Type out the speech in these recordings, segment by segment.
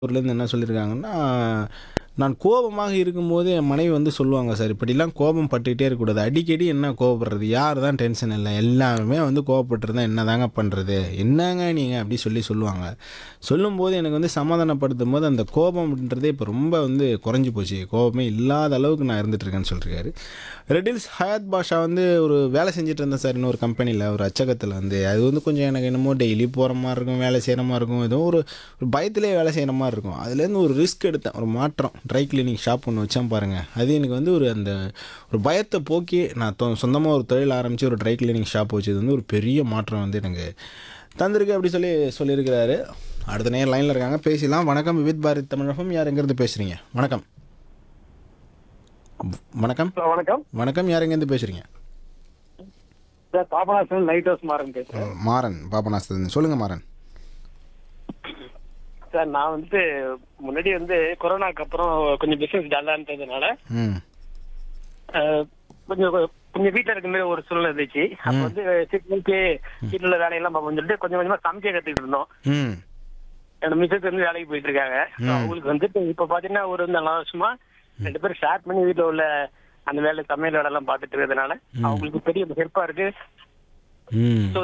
ஊர்லேருந்து என்ன சொல்லியிருக்காங்கன்னா நான் கோபமாக இருக்கும்போது என் மனைவி வந்து சொல்லுவாங்க சார் இப்படிலாம் கோபம் பட்டுக்கிட்டே இருக்கக்கூடாது அடிக்கடி என்ன கோபப்படுறது யார் தான் டென்ஷன் இல்லை எல்லாருமே வந்து கோபப்பட்டுருந்தா என்ன தாங்க பண்ணுறது என்னங்க நீங்கள் அப்படி சொல்லி சொல்லுவாங்க சொல்லும்போது எனக்கு வந்து சமாதானப்படுத்தும் போது அந்த கோபம்ன்றதே இப்போ ரொம்ப வந்து குறைஞ்சி போச்சு கோபமே இல்லாத அளவுக்கு நான் இருந்துட்டு இருக்கேன்னு சொல்லியிருக்காரு ரெடில்ஸ் ஹயாத் பாஷா வந்து ஒரு வேலை செஞ்சுட்டு இருந்தேன் சார் இன்னொரு கம்பெனியில் ஒரு அச்சகத்தில் வந்து அது வந்து கொஞ்சம் எனக்கு என்னமோ டெய்லி போகிற மாதிரி இருக்கும் வேலை செய்கிற மாதிரி இருக்கும் ஏதோ ஒரு ஒரு பயத்திலே வேலை செய்கிற மாதிரி இருக்கும் அதுலேருந்து ஒரு ரிஸ்க் எடுத்தேன் ஒரு மாற்றம் ட்ரை கிளீனிங் ஷாப் ஒன்று வச்சேன் பாருங்கள் அது எனக்கு வந்து ஒரு அந்த ஒரு பயத்தை போக்கி நான் தொ சொந்தமாக ஒரு தொழில் ஆரம்பித்து ஒரு ட்ரை கிளீனிங் ஷாப் வச்சது வந்து ஒரு பெரிய மாற்றம் வந்து எனக்கு தந்திருக்கு அப்படி சொல்லி சொல்லியிருக்கிறாரு அடுத்த நேரம் லைனில் இருக்காங்க பேசிடலாம் வணக்கம் விவித் பாரத் தமிழகம் யார் எங்கேருந்து பேசுகிறீங்க வணக்கம் வணக்கம் ஹலோ வணக்கம் வணக்கம் யார் எங்கேருந்து பேசுகிறீங்க sir Papanasam light house Maran பேசுறேன் மாறன் பாபநாசத்துலேருந்து சொல்லுங்கள் மாறன் சார் நான் வந்து முன்னாடி வந்து கொரோனாக்கு அப்புறம் கொஞ்சம் பிசினஸ் டல்லா இருந்ததுனால ம் அஹ், கொஞ்சம் கொஞ்சம் வீட்டில் இருக்க மாதிரி ஒரு சூழ்நிலை இருந்துச்சு அப்போ வந்து சிக்னிக்கு வீட்டில் உள்ள வேலையெல்லாம் பார்ப்போம்னு சொல்லிட்டு கொஞ்சம் கொஞ்சமா சமைக்க கத்துக்கிட்டு இருந்தோம் ம் என்னோட மிஸ்ஸஸ் வந்து வேலைக்கு போயிட்டு இருக்காங்க So, அவங்களுக்கு வந்துட்டு இப்ப பாத்தீங்கன்னா ஒரு நாலு வருஷமா ரெண்டு பேரும் ஷேர் பண்ணி வீட்டுல உள்ள அந்த வேலை சமையல் வேலை எல்லாம் பார்த்துட்டு இருக்கிறதுனால அவங்களுக்கு பெரிய ஹெல்ப்பா இருக்கு ம் ஸோ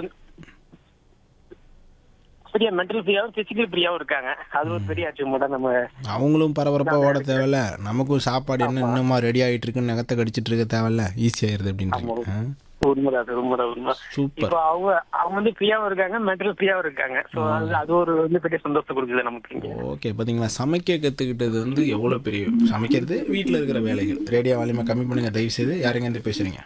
பெரிய மென்டல் ஃப்ரீயாவும் பிசிக்கல் ஃப்ரீயாவும் இருக்காங்க அது ஒரு பெரிய அச்சீவ்மெண்ட் தான் நம்ம அவங்களும் பரபரப்பாக ஓட தேவையில்ல நமக்கும் சாப்பாடு என்ன இன்னுமா ரெடி ஆகிட்டு இருக்குன்னு நகத்தை கடிச்சிட்டு இருக்க தேவையில்ல ஈஸியாயிருது அப்படின்ட்டு ஆ உண்மைதான் அது உண்மைதான் உண்மை சூப்பர் இப்போ அவங்க அவங்க வந்து ஃப்ரீயாவும் இருக்காங்க மென்டல் ஃப்ரீயாவும் இருக்காங்க ஸோ அது அது ஒரு வந்து பெரிய சந்தோஷத்தை கொடுக்குது நமக்கு இங்க ஓகே பார்த்தீங்களா சமைக்க கற்றுக்கிட்டது வந்து எவ்வளோ பெரிய சமைக்கிறது வீட்டில் இருக்கிற வேலைகள் ரேடியோ வால்யூமை கம்மி பண்ணுங்க தயவு செய்து யாருங்க இருந்து பேசுகிறீங்க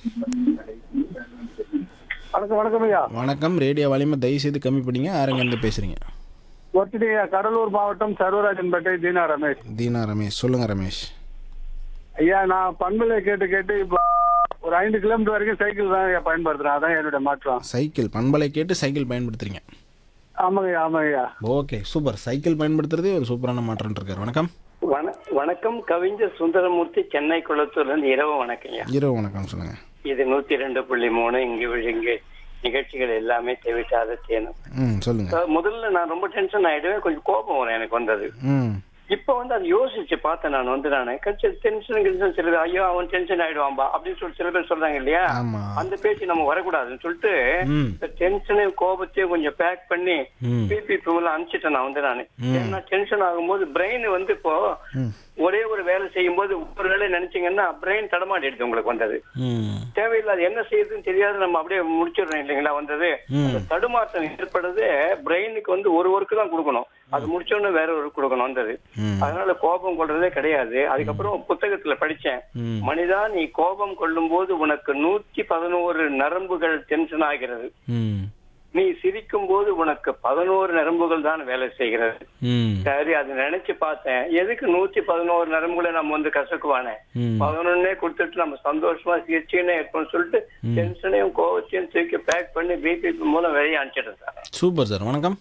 வணக்கம் வணக்கம் ஐயா வணக்கம் ரேடியோ வால்யூமை தயவு செய்து கம்மி பண்ணிங்க யாருங்க இருந்து பேசுகிறீங்க ஒருத்தடி கடலூர் மாவட்டம் சர்வராஜன்பேட்டை தீனா ரமேஷ் தீனா ரமேஷ் சொல்லுங்கள் ரமேஷ் ஐயா நான் பண்பலை கேட்டு கேட்டு இப்போ ஒரு ஐந்து கிலோமீட்டர் வரைக்கும் சைக்கிள் தான் ஐயா பயன்படுத்துறேன் அதான் என்னுடைய மாற்றம் சைக்கிள் பண்பலை கேட்டு சைக்கிள் பயன்படுத்துறீங்க ஆமாங்க ஐயா ஆமாங்க ஐயா ஓகே சூப்பர் சைக்கிள் பயன்படுத்துறதே ஒரு சூப்பரான மாற்றம் இருக்கார் வணக்கம் வண வணக்கம் கவிஞர் சுந்தரமூர்த்தி சென்னை குளத்தூர்ல இருந்து இரவு வணக்கம்யா இரவு வணக்கம் சொல்லுங்கள் இது நூத்தி ரெண்டு புள்ளி மூணு இங்கு இங்கு நிகழ்ச்சிகள் எல்லாமே தேவைட்டாத தேனும் ம் சொல்லுங்கள் அஹ் முதல்ல நான் ரொம்ப டென்ஷன் ஆயிடுவேன் கொஞ்சம் கோபம் வரும் எனக்கு வந்தது ம் இப்ப வந்து அதை யோசிச்சு பார்த்தேன் நான் வந்து நான் டென்ஷன் கின்ஷன் சில பேர் ஐயோ அவன் டென்ஷன் ஆயிடுவான்பா அப்படின்னு சொல்லி சில பேர் சொல்றாங்க இல்லையா ஆமாம் அந்த பேச்சு நம்ம வரக்கூடாதுன்னு சொல்லிட்டு ம் இந்த டென்ஷனையும் கோபத்தையும் கொஞ்சம் பேக் பண்ணி ம் பிபி டூல அனுப்பிச்சிட்டேன் நான் வந்து நான் ஏன்னா டென்ஷன் ஆகும்போது பிரெயின் வந்து இப்போ ம் ஒரே ஒரு வேலை செய்யும் போது ஒரு வேலை நினைச்சீங்கன்னா பிரெயின் தடமாட்டிடுது உங்களுக்கு வந்தது ம் தேவையில்லாத என்ன செய்யுதுன்னு தெரியாது நம்ம அப்படியே முடிச்சிடுறோம் இல்லைங்களா வந்தது அந்த தடுமாற்றம் ஏற்படுறது பிரெயினுக்கு வந்து ஒரு ஒர்க்கு தான் கொடுக்கணும் அது முடிச்சோடனே வேற ஒரு கொடுக்கணும் வந்தது ம். அதனால கோபம் கொள்றதே கிடையாது அதுக்கப்புறம் புத்தகத்துல படிச்சேன் ம். மனிதா நீ கோபம் கொள்ளும் போது உனக்கு நூத்தி பதினோரு நரம்புகள் டென்ஷன் ஆகிறது ம் நீ சிரிக்கும் போது உனக்கு பதினோரு நரம்புகள் தான் வேலை செய்கிறது ம் சரி அது நினைச்சு பார்த்தேன் எதுக்கு நூத்தி பதினோரு நரம்புகளை நம்ம வந்து கசக்குவானே ம் பதினொன்னே கொடுத்துட்டு நம்ம சந்தோஷமா சிரிச்சுன்னே இருப்போம்னு சொல்லிட்டு டென்ஷனையும் கோவத்தையும் தூக்கி பேக் பண்ணி பிபி மூலம் வெளியே அனுப்பிச்சிட்டேன் சார் சூப்பர் சார் வணக்கம்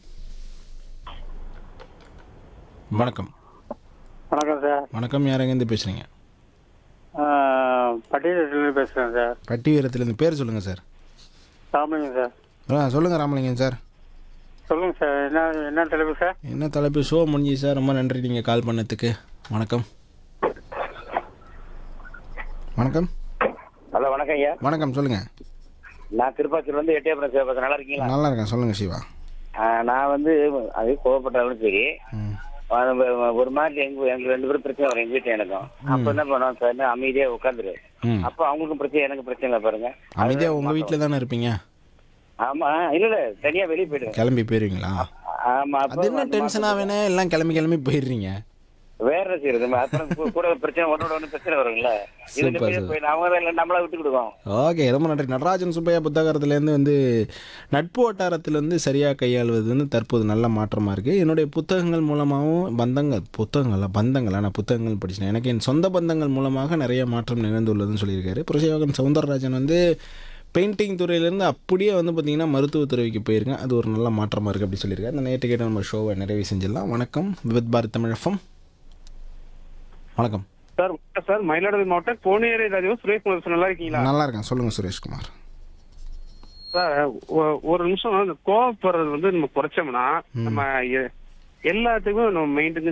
வணக்கம் வணக்கம் சார் வணக்கம் யார் எங்கேருந்து பேசுகிறீங்க பட்டியலிருந்து பேசுறேன் சார் பட்டி வீரத்துலேருந்து பேர் சொல்லுங்கள் சார் ராமலிங்கம் சார் ஆ சொல்லுங்கள் ராமலிங்கம் சார் சொல்லுங்க சார் என்ன என்ன தலைப்பு சார் என்ன தலைப்பு ஷோ முடிஞ்சு சார் ரொம்ப நன்றி நீங்கள் கால் பண்ணதுக்கு வணக்கம் வணக்கம் ஹலோ வணக்கம் ஐயா வணக்கம் சொல்லுங்கள் நான் திருப்பாச்சூர் வந்து எட்டயபுரம் சிவபாசம் நல்லா இருக்கீங்களா நல்லா இருக்கேன் சொல்லுங்கள் சிவா ஆ, நான் வந்து அது கோவப்பட்டாலும் சரி ம் அது வ- ஒரு மாதிரி எங்க எங்க ரெண்டு பேரும் பிரச்சனை வரும் எங்க வீட்டு எனக்கும் அப்ப என்ன பண்ணுவோம் சார் அமைதியா உட்காந்துரு ம் அப்ப அவங்களுக்கும் பிரச்சனை எனக்கு பிரச்சனை இல்லை பாருங்க அமைதியாக உங்கள் வீட்டில் தானே இருப்பீங்க ஆமா இல்ல இல்ல தனியா வெளியே போயிடுவேன் கிளம்பி போயிருவீங்களா ஆமா அது அப்ப என்ன டென்ஷனாக வேணே எல்லாம் கிளம்பி கிளம்பி போயிடுறீங்க வேற என்ன செய்யறது அப்புறம் கூ- கூட பிரச்சனை ஒன்னோட ஒண்ணு பிரச்சனை வரும்ல இது Super, நிம்மதியா super. போய் அவங்க இல்ல நம்மளா விட்டு கொடுவோம் ஓகே ரொம்ப நன்றி நடராஜன் சுப்பையா புத்தகத்துலேருந்து வந்து நட்பு வட்டாரத்திலேருந்து சரியாக கையாள்வது வந்து தற்போது நல்ல மாற்றமாக இருக்குது என்னுடைய புத்தகங்கள் மூலமாகவும் பந்தங்கள் புத்தகங்களா பந்தங்களா நான் புத்தகங்கள் படிச்சேன் எனக்கு என் சொந்த பந்தங்கள் மூலமாக நிறைய மாற்றம் நிகழ்ந்துள்ளதுன்னு சொல்லியிருக்காரு புரசேவகன் சவுந்தரராஜன் வந்து பெயிண்டிங் துறையிலேருந்து அப்படியே வந்து பார்த்திங்கன்னா மருத்துவத்துறைக்கு போயிருக்கேன் அது ஒரு நல்ல மாற்றமாக இருக்குது அப்படி சொல்லியிருக்காரு அந்த நேற்று கேட்ட நம்ம ஷோவை நிறைவு செஞ்சிடலாம் வணக்கம் வித் பாரத் தமிழஃபம் வணக்கம் சார் சார் மயிலாடுதுறை மாவட்டம் கோனேரி ராஜீவ் சுரேஷ்குமார் சார் நல்லா இருக்கீங்களா நல்லா இருக்கேன் சொல்லுங்கள் சுரேஷ்குமார் சார் ஒ- ஒரு நிமிஷம் அந்த கோவப்படுறது வந்து நம்ம குறைச்சோம்னா நம்ம எ- எல்லாத்துக்கும் நம்ம மைண்டுக்கு